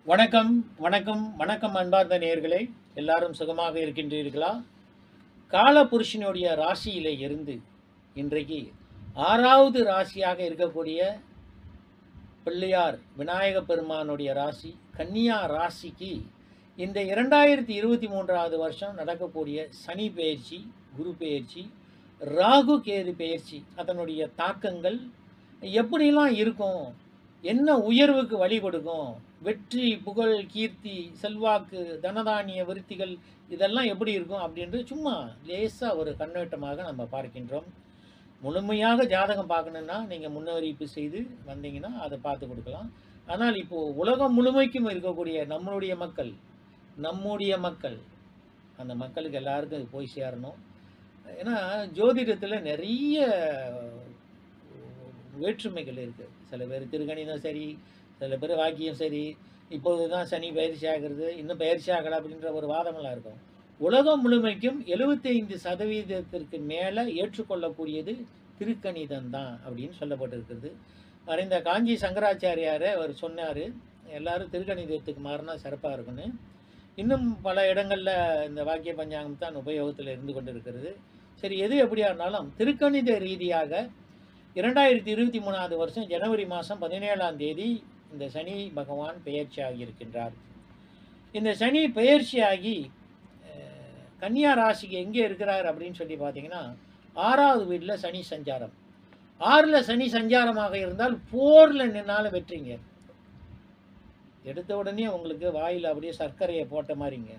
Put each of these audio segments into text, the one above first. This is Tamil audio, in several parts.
வணக்கம் வணக்கம் வணக்கம் அன்பார்ந்த நேயர்களே எல்லாரும் சுகமாக இருக்கின்றீர்களா காலபுருஷனுடைய ராசியில இருந்து இன்றைக்கு ஆறாவது ராசியாக இருக்கக்கூடிய பிள்ளையார் விநாயக பெருமானுடைய ராசி கன்னியா ராசிக்கு இந்த இரண்டாயிரத்தி இருபத்தி மூன்றாவது வருஷம் நடக்கக்கூடிய சனி பெயர்ச்சி குரு பெயர்ச்சி ராகு கேது பெயர்ச்சி அதனுடைய தாக்கங்கள் எப்படிலாம் இருக்கும் என்ன உயர்வுக்கு வழி கொடுக்கும் வெற்றி புகழ் கீர்த்தி செல்வாக்கு தனதானிய விருத்திகள் இதெல்லாம் எப்படி இருக்கும் அப்படின்றது சும்மா லேசாக ஒரு கண்ணோட்டமாக நம்ம பார்க்கின்றோம் முழுமையாக ஜாதகம் பார்க்கணுன்னா நீங்கள் முன்னறிவிப்பு செய்து வந்தீங்கன்னா அதை பார்த்து கொடுக்கலாம் ஆனால் இப்போது உலகம் முழுமைக்கும் இருக்கக்கூடிய நம்மளுடைய மக்கள் நம்முடைய மக்கள் அந்த மக்களுக்கு எல்லாருக்கும் இது போய் சேரணும் ஏன்னா ஜோதிடத்தில் நிறைய வேற்றுமைகள் இருக்குது சில பேர் திருக்கணிதம் சரி சில பேர் வாக்கியம் சரி இப்போது தான் சனி பயிற்சி ஆகிறது இன்னும் பயிற்சி ஆகலை அப்படின்ற ஒரு வாதமெல்லாம் இருக்கும் உலகம் முழுமைக்கும் எழுபத்தைந்து சதவீதத்திற்கு மேலே ஏற்றுக்கொள்ளக்கூடியது திருக்கணிதம் தான் அப்படின்னு சொல்லப்பட்டிருக்கிறது மறைந்த காஞ்சி சங்கராச்சாரியாரை அவர் சொன்னார் எல்லாரும் திருக்கணிதத்துக்கு மாறினா சிறப்பாக இருக்குன்னு இன்னும் பல இடங்களில் இந்த வாக்கிய பஞ்சாங்கம் தான் உபயோகத்தில் இருந்து கொண்டிருக்கிறது சரி எது எப்படியா இருந்தாலும் திருக்கணித ரீதியாக இரண்டாயிரத்தி இருபத்தி மூணாவது வருஷம் ஜனவரி மாதம் பதினேழாம் தேதி இந்த சனி பகவான் பெயர்ச்சியாகி இருக்கின்றார் இந்த சனி பெயர்ச்சியாகி அஹ், கன்னியா ராசிக்கு எங்கே இருக்கிறார் அப்படின்னு சொல்லி பார்த்தீங்கன்னா ஆறாவது வீட்டில் சனி சஞ்சாரம் ஆறில் சனி சஞ்சாரமாக இருந்தால் போரில் நின்னாலும் வெற்றிங்க எடுத்த உடனே உங்களுக்கு வாயில் அப்படியே சர்க்கரையை போட்ட மாதிரிங்க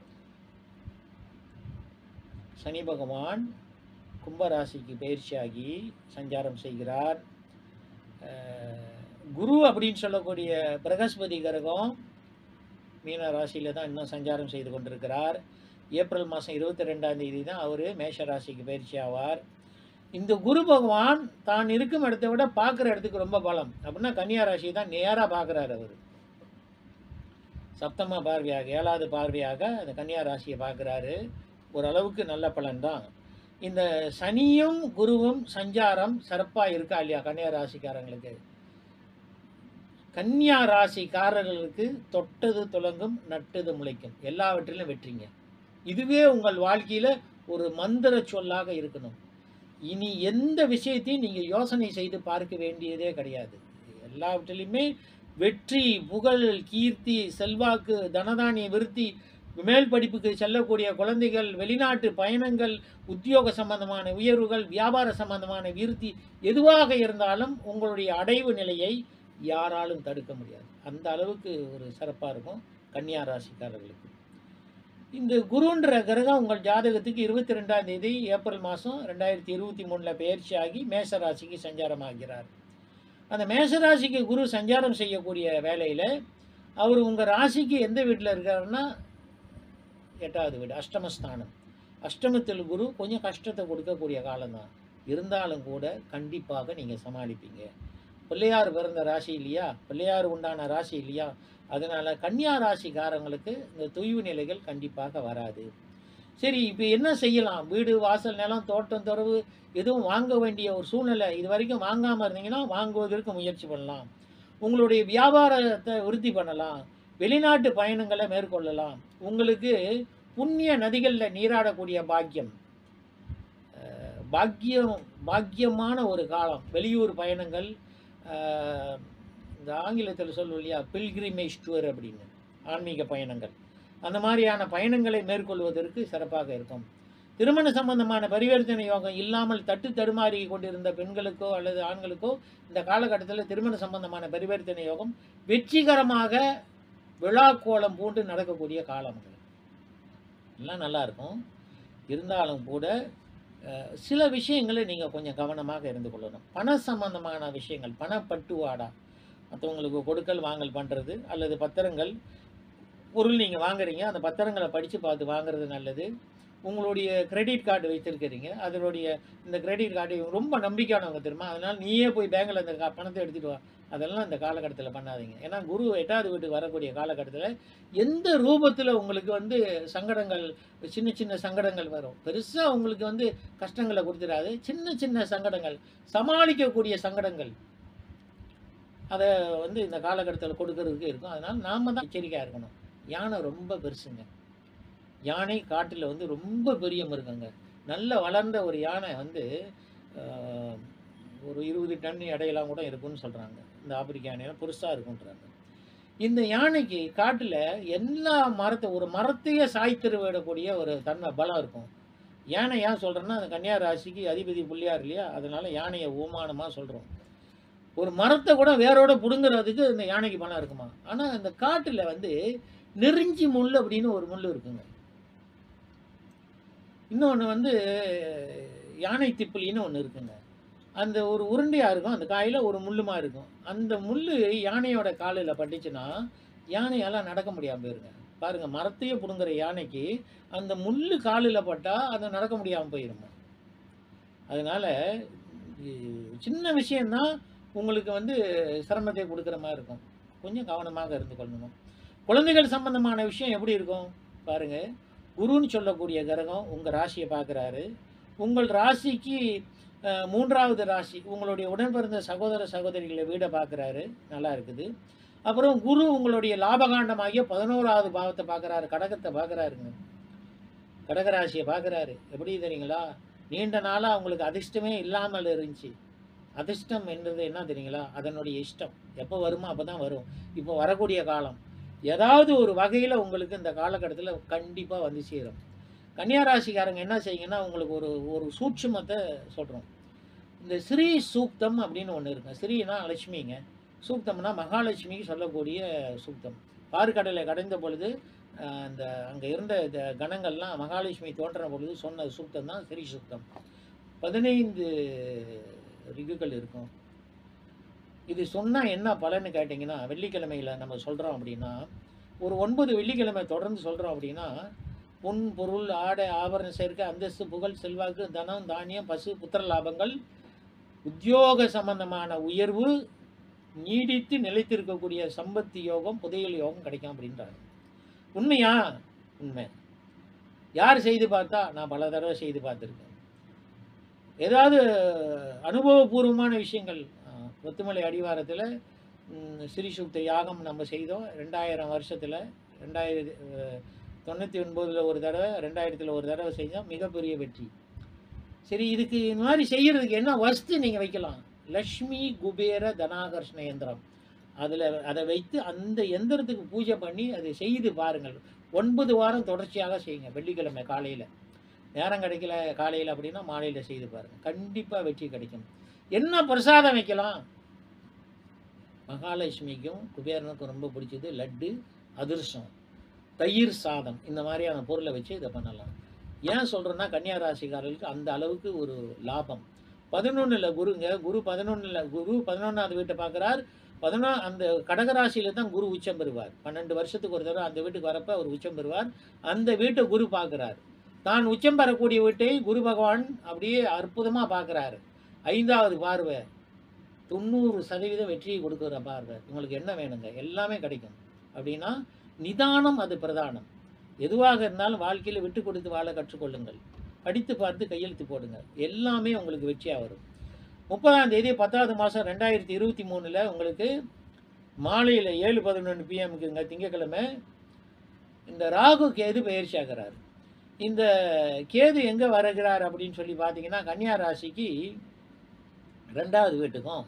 சனி பகவான் கும்பராசிக்கு பயிற்சியாகி சஞ்சாரம் செய்கிறார் அஹ், குரு அப்படின்னு சொல்லக்கூடிய பிரகஸ்பதி கிரகம் மீன ராசியில தான் இன்னும் சஞ்சாரம் செய்து கொண்டிருக்கிறார் ஏப்ரல் மாதம் இருபத்தி ரெண்டாம் தேதி தான் அவர் மேஷ ராசிக்கு பயிற்சி ஆவார் இந்த குரு பகவான் தான் இருக்கும் இடத்தை விட பார்க்குற இடத்துக்கு ரொம்ப பலம் அப்படின்னா கன்னியா ராசி தான் நேராக பார்க்குறாரு அவர் சப்தம பார்வையாக ஏழாவது பார்வையாக அந்த கன்னியா ராசியை பார்க்குறாரு ஓரளவுக்கு நல்ல பலன்தான் இந்த சனியும் குருவும் சஞ்சாரம் சிறப்பாக இருக்கா இல்லையா கன்னியா ராசிக்காரங்களுக்கு கன்னியா ராசிக்காரர்களுக்கு தொட்டது துலங்கும் நட்டது முளைக்கும் எல்லாவற்றிலும் வெற்றிங்க இதுவே உங்கள் வாழ்க்கையில் ஒரு மந்திர சொல்லாக இருக்கணும் இனி எந்த விஷயத்தையும் நீங்கள் யோசனை செய்து பார்க்க வேண்டியதே கிடையாது எல்லாவற்றிலுமே வெற்றி புகழ் கீர்த்தி செல்வாக்கு தனதானிய விருத்தி மேல் படிப்புக்கு செல்லக்கூடிய குழந்தைகள் வெளிநாட்டு பயணங்கள் உத்தியோக சம்பந்தமான உயர்வுகள் வியாபார சம்பந்தமான விருத்தி எதுவாக இருந்தாலும் உங்களுடைய அடைவு நிலையை யாராலும் தடுக்க முடியாது அந்த அளவுக்கு ஒரு சிறப்பாக இருக்கும் கன்னியா ராசிக்காரர்களுக்கு இந்த குருன்ற கிரகம் உங்கள் ஜாதகத்துக்கு இருபத்தி ரெண்டாம் தேதி ஏப்ரல் மாதம் ரெண்டாயிரத்தி இருபத்தி மூணில் பயிற்சி ஆகி மேச ராசிக்கு சஞ்சாரமாகிறார் அந்த மேச ராசிக்கு குரு சஞ்சாரம் செய்யக்கூடிய வேலையில் அவர் உங்கள் ராசிக்கு எந்த வீட்டில் இருக்காருன்னா எட்டாவது வீடு அஷ்டமஸ்தானம் அஷ்டமத்தில் குரு கொஞ்சம் கஷ்டத்தை கொடுக்கக்கூடிய காலம்தான் இருந்தாலும் கூட கண்டிப்பாக நீங்கள் சமாளிப்பீங்க பிள்ளையார் பிறந்த ராசி இல்லையா பிள்ளையார் உண்டான ராசி இல்லையா அதனால் கன்னியா ராசிக்காரங்களுக்கு இந்த தொய்வு நிலைகள் கண்டிப்பாக வராது சரி இப்போ என்ன செய்யலாம் வீடு வாசல் நிலம் தோட்டம் துறவு எதுவும் வாங்க வேண்டிய ஒரு சூழ்நிலை இது வரைக்கும் வாங்காமல் இருந்தீங்கன்னா வாங்குவதற்கு முயற்சி பண்ணலாம் உங்களுடைய வியாபாரத்தை விருத்தி பண்ணலாம் வெளிநாட்டு பயணங்களை மேற்கொள்ளலாம் உங்களுக்கு புண்ணிய நதிகளில் நீராடக்கூடிய பாக்கியம் அஹ், பாக்கியம் பாக்கியமான ஒரு காலம் வெளியூர் பயணங்கள் அஹ், இந்த ஆங்கிலத்தில் சொல்லுவோம் இல்லையா பில்கிரிமேஜ் டூர் அப்படின்னு ஆன்மீக பயணங்கள் அந்த மாதிரியான பயணங்களை மேற்கொள்வதற்கு சிறப்பாக இருக்கும் திருமண சம்பந்தமான பரிவர்த்தனை யோகம் இல்லாமல் தட்டு தடுமாறி கொண்டிருந்த பெண்களுக்கோ அல்லது ஆண்களுக்கோ இந்த காலகட்டத்தில் திருமண சம்பந்தமான பரிவர்த்தனை யோகம் வெற்றிகரமாக விழா கோலம் பூண்டு நடக்கக்கூடிய காலம் அது. எல்லாம் நல்லா இருக்கும் இருந்தாலும் கூட அஹ், சில விஷயங்களை நீங்கள் கொஞ்சம் கவனமாக இருந்து கொள்ளணும் பண சம்பந்தமான விஷயங்கள் பணப்பட்டுவாடா மற்றவங்களுக்கு கொடுக்கல் வாங்கல் பண்ணுறது அல்லது பத்திரங்கள் பொருள் நீங்கள் வாங்குறீங்க அந்த பத்திரங்களை படித்து பார்த்து வாங்குறது நல்லது உங்களுடைய கிரெடிட் கார்டு வைத்திருக்கிறீங்க அதனுடைய இந்த கிரெடிட் கார்டு இவங்க ரொம்ப நம்பிக்கையானவங்க தெரியுமா அதனால் நீயே போய் பேங்கில் அந்த கா- பணத்தை எடுத்துகிட்டு வா அதெல்லாம் இந்த காலகட்டத்தில் பண்ணாதீங்க ஏன்னா குரு எட்டாவது வீட்டுக்கு வரக்கூடிய காலகட்டத்தில் எந்த ரூபத்தில் உங்களுக்கு வந்து சங்கடங்கள் சின்ன சின்ன சங்கடங்கள் வரும் பெருசாக உங்களுக்கு வந்து கஷ்டங்களை கொடுத்துடாது சின்ன சின்ன சங்கடங்கள் சமாளிக்கக்கூடிய சங்கடங்கள் அதை வந்து இந்த காலகட்டத்தில் கொடுக்கறதுக்கு இருக்கும் அதனால் நாம் தான் எச்சரிக்கையாக இருக்கணும் யானை ரொம்ப பெருசுங்க யானை காட்டில் வந்து ரொம்ப பெரிய மிருகங்க நல்ல வளர்ந்த ஒரு யானை வந்து ஆஹ், ஒரு இருபது டன் எடையெல்லாம் கூட இருக்கும்னு சொல்கிறாங்க இந்த ஆப்பிரிக்க யானையெல்லாம் பெருசாக இருக்குன்றாங்க இந்த யானைக்கு காட்டில் எல்லா மரத்தை ஒரு மரத்தையே சாய்த்திரு விடக்கூடிய ஒரு தன்மை பலம் இருக்கும் யானை ஏன் சொல்கிறேன்னா அந்த கன்னியா ராசிக்கு அதிபதி புள்ளியார் இல்லையா அதனால யானையை ஓமானமாக சொல்கிறோம் ஒரு மரத்தை கூட வேரோட பிடுங்குறதுக்கு இந்த யானைக்கு பலம் இருக்குமா ஆனால் இந்த காட்டில் வந்து நெருஞ்சி முள் அப்படின்னு ஒரு முள் இருக்குங்க இன்னொன்று வந்து யானை திப்பிலின்னு ஒன்று இருக்குங்க அந்த ஒரு உருண்டையாக இருக்கும் அந்த காயில் ஒரு முள்ளுமா இருக்கும் அந்த முள் யானையோட காலில் பட்டுச்சுன்னா யானையால் நடக்க முடியாமல் போயிருங்க பாருங்க மரத்தையே பிடுங்குற யானைக்கு அந்த முள் காலில் பட்டால் அது நடக்க முடியாமல் போயிருமா அதனால இ- சின்ன விஷயம்தான் உங்களுக்கு வந்து சிரமத்தை கொடுக்குற மாதிரி இருக்கும் கொஞ்சம் கவனமாக இருந்து கொள்ளணும் குழந்தைகள் சம்பந்தமான விஷயம் எப்படி இருக்கும் பாருங்க குருன்னு சொல்லக்கூடிய கிரகம் உங்கள் ராசியை பார்க்குறாரு உங்கள் ராசிக்கு அஹ், மூன்றாவது ராசி உங்களுடைய உடன் பிறந்த சகோதர சகோதரிகளை வீடை பார்க்குறாரு நல்லா இருக்குது அப்புறம் குரு உங்களுடைய லாபகாண்டமாகிய பதினோராவது பாவத்தை பார்க்குறாரு கடகத்தை பார்க்குறாருங்க கடகராசியை பார்க்குறாரு எப்படி தெரியுங்களா நீண்ட நாளாக உங்களுக்கு அதிர்ஷ்டமே இல்லாமல் இருந்துச்சு அதிர்ஷ்டம் என்றது என்ன தெரியுங்களா அதனுடைய இஷ்டம் எப்போ வருமோ அப்போ தான் வரும் இப்போ வரக்கூடிய காலம் ஏதாவது ஒரு வகையில் உங்களுக்கு இந்த காலகட்டத்தில் கண்டிப்பாக வந்து சேரும் கன்னியா ராசிக்காரங்க என்ன செய்யுங்கன்னா உங்களுக்கு ஒரு ஒரு சூட்சுமத்தை சொல்கிறோம் இந்த ஸ்ரீ சூக்தம் அப்படின்னு ஒன்று இருக்குங்க ஸ்ரீனா லட்சுமிங்க சூக்தம்னா மகாலட்சுமிக்கு சொல்லக்கூடிய சூக்தம் பாறுக்கடலை கடைந்த பொழுது அஹ், அந்த அங்கே இருந்த இந்த கணங்கள்லாம் மகாலட்சுமி தோன்ற பொழுது சொன்ன சூக்தம் தான் ஸ்ரீ சூக்தம் பதினைந்து ரிகுகள் இருக்கும் இது சொன்னால் என்ன பலன்னு கேட்டிங்கன்னா வெள்ளிக்கிழமையில் நம்ம சொல்கிறோம் அப்படின்னா ஒரு ஒன்பது வெள்ளிக்கிழமை தொடர்ந்து சொல்கிறோம் அப்படின்னா பொன் பொருள் ஆடை ஆபரண சேர்க்கை அந்தஸ்து புகழ் செல்வாக்கு தனம் தானியம் பசு புத்திர லாபங்கள் உத்தியோக சம்பந்தமான உயர்வு நீடித்து நிலைத்திருக்கக்கூடிய சம்பத்தி யோகம் புதையல் யோகம் கிடைக்கும் அப்படின்றாங்க உண்மையா உண்மை யார் செய்து பார்த்தா நான் பல தடவை செய்து பார்த்துருக்கேன் ஏதாவது அனுபவபூர்வமான விஷயங்கள் அஹ், ஒத்துமலை அடிவாரத்தில் ஸ்ரீசுக்த யாகம் நம்ம செய்தோம் ரெண்டாயிரம் வருஷத்தில் ரெண்டாயிரத்தி தொண்ணூற்றி ஒன்பதில் ஒரு தடவை ரெண்டாயிரத்தில் ஒரு தடவை செஞ்சோம் மிகப்பெரிய வெற்றி சரி இதுக்கு இந்த மாதிரி செய்யறதுக்கு என்ன வஸ்து நீங்கள் வைக்கலாம் லக்ஷ்மி குபேர தனாகர்ஷ்ண யந்திரம் அதில் அதை வைத்து அந்த எந்திரத்துக்கு பூஜை பண்ணி அதை செய்து பாருங்கள் ஒன்பது வாரம் தொடர்ச்சியாக செய்யுங்க வெள்ளிக்கிழமை காலையில் நேரம் கிடைக்கல காலையில் அப்படின்னா மாலையில் செய்து பாருங்கள் கண்டிப்பாக வெற்றி கிடைக்கும் என்ன பிரசாதம் வைக்கலாம் மகாலட்சுமிக்கும் குபேரனுக்கும் ரொம்ப பிடிச்சது லட்டு அதிர்சம் தயிர் சாதம் இந்த மாதிரியான பொருளை வச்சு இதை பண்ணலாம் ஏன் சொல்கிறேன்னா கன்னியா ராசிக்காரர்களுக்கு அந்த அளவுக்கு ஒரு லாபம் பதினொன்றில் குருங்க குரு பதினொன்றில் குரு பதினொன்றாவது வீட்டை பார்க்குறார் பதினொ அந்த கடகராசியில் தான் குரு உச்சம் பெறுவார் பன்னெண்டு வருஷத்துக்கு ஒரு தடவை அந்த வீட்டுக்கு வரப்ப அவர் உச்சம் பெறுவார் அந்த வீட்டை குரு பார்க்குறார் தான் உச்சம் பெறக்கூடிய வீட்டை குரு பகவான் அப்படியே அற்புதமாக பார்க்குறாரு ஐந்தாவது பார்வை தொண்ணூறு சதவீதம் வெற்றியை கொடுக்குற பார்வை உங்களுக்கு என்ன வேணுங்க எல்லாமே கிடைக்கும் அப்படின்னா நிதானம் அது பிரதானம் எதுவாக இருந்தாலும் வாழ்க்கையில் விட்டு கொடுத்து வாழ கற்றுக்கொள்ளுங்கள் படித்து பார்த்து கையெழுத்து போடுங்க எல்லாமே உங்களுக்கு வெற்றியாக வரும் முப்பதாம் தேதி பத்தாவது மாதம் ரெண்டாயிரத்தி இருபத்தி மூணில் உங்களுக்கு மாலையில் ஏழு பதினொன்று பிஎம்க்குங்க திங்கக்கிழமை இந்த ராகு கேது பயிற்சி ஆகிறார் இந்த கேது எங்கே வருகிறார் அப்படின்னு சொல்லி பார்த்தீங்கன்னா கன்னியா ராசிக்கு ரெண்டாவது வீட்டுக்கும்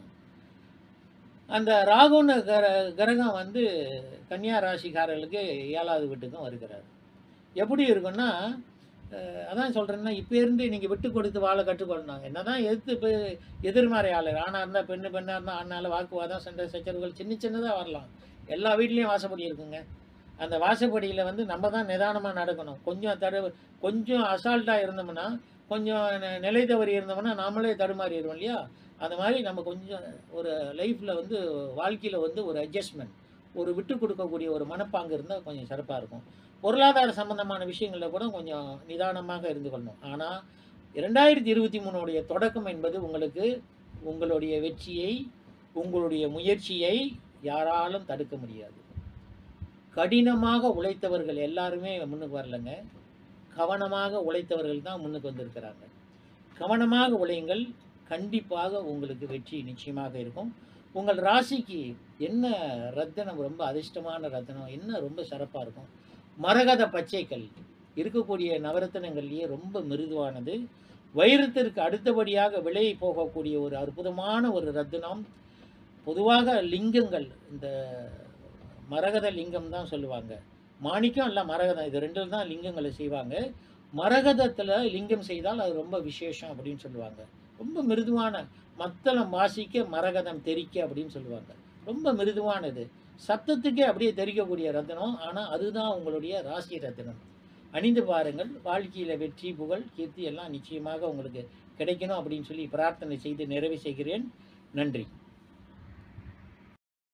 அந்த ராகுன கர கிரகம் வந்து கன்னியா ராசிக்காரர்களுக்கு ஏழாவது வீட்டுக்கும் வருகிறார் எப்படி இருக்குன்னா அஹ், அதான் சொல்கிறேன்னா இப்போ இருந்து நீங்கள் விட்டு கொடுத்து வாழ கற்றுக்கொள்ளணும் என்னதான் எதிர்த்து இப்போ எதிர்மறை ஆளர் ஆணாக இருந்தால் பெண்ணு பெண்ணாக இருந்தால் ஆணால வாக்குவாதம் சண்டை சச்சரவுகள் சின்ன சின்னதாக வரலாம் எல்லா வீட்லேயும் வாசப்படி இருக்குங்க அந்த வாசப்படியில் வந்து நம்ம தான் நிதானமாக நடக்கணும் கொஞ்சம் தடு கொஞ்சம் அசால்ட்டாக இருந்தோம்னா கொஞ்சம் நி- நிலை தவறி இருந்தோம்னா நாமளே தடுமாறிடுவோம் இல்லையா அந்த மாதிரி நம்ம கொஞ்சம் ஒரு லைஃப்பில் வந்து வாழ்க்கையில் வந்து ஒரு அட்ஜஸ்ட்மெண்ட் ஒரு விட்டு கொடுக்கக்கூடிய ஒரு மனப்பாங்கு இருந்தால் கொஞ்சம் சிறப்பாக இருக்கும் பொருளாதார சம்பந்தமான விஷயங்களில் கூட கொஞ்சம் நிதானமாக இருந்து கொள்ளணும் ஆனால் இரண்டாயிரத்தி இருபத்தி மூணுடைய தொடக்கம் என்பது உங்களுக்கு உங்களுடைய வெற்றியை உங்களுடைய முயற்சியை யாராலும் தடுக்க முடியாது கடினமாக உழைத்தவர்கள் எல்லாருமே முன்னுக்கு வரலங்க கவனமாக உழைத்தவர்கள் தான் முன்னுக்கு வந்திருக்கிறாங்க கவனமாக உழையுங்கள் கண்டிப்பாக உங்களுக்கு வெற்றி நிச்சயமாக இருக்கும் உங்கள் ராசிக்கு என்ன ரத்தினம் ரொம்ப அதிர்ஷ்டமான ரத்தினம் என்ன ரொம்ப சிறப்பாக இருக்கும் மரகத பச்சைக்கல் இருக்கக்கூடிய நவரத்தினங்கள்லேயே ரொம்ப மிருதுவானது வைரத்திற்கு அடுத்தபடியாக விலை போகக்கூடிய ஒரு அற்புதமான ஒரு ரத்தினம் பொதுவாக லிங்கங்கள் இந்த மரகத லிங்கம் தான் சொல்லுவாங்க மாணிக்கம் இல்லை மரகதம் இது ரெண்டில் தான் லிங்கங்களை செய்வாங்க மரகதத்தில் லிங்கம் செய்தால் அது ரொம்ப விசேஷம் அப்படின்னு சொல்லுவாங்க ரொம்ப மிருதுவான மத்தளம் வாசிக்க மரகதம் தெரிக்க அப்படின்னு சொல்லுவாங்க ரொம்ப மிருதுவானது சத்தத்துக்கே அப்படியே தெரிக்கக்கூடிய ரத்தினம் ஆனால் அதுதான் உங்களுடைய ராசி ரத்தினம் அணிந்து பாருங்கள் வாழ்க்கையில் வெற்றி புகழ் கீர்த்தி எல்லாம் நிச்சயமாக உங்களுக்கு கிடைக்கணும் அப்படின்னு சொல்லி பிரார்த்தனை செய்து நிறைவு செய்கிறேன் நன்றி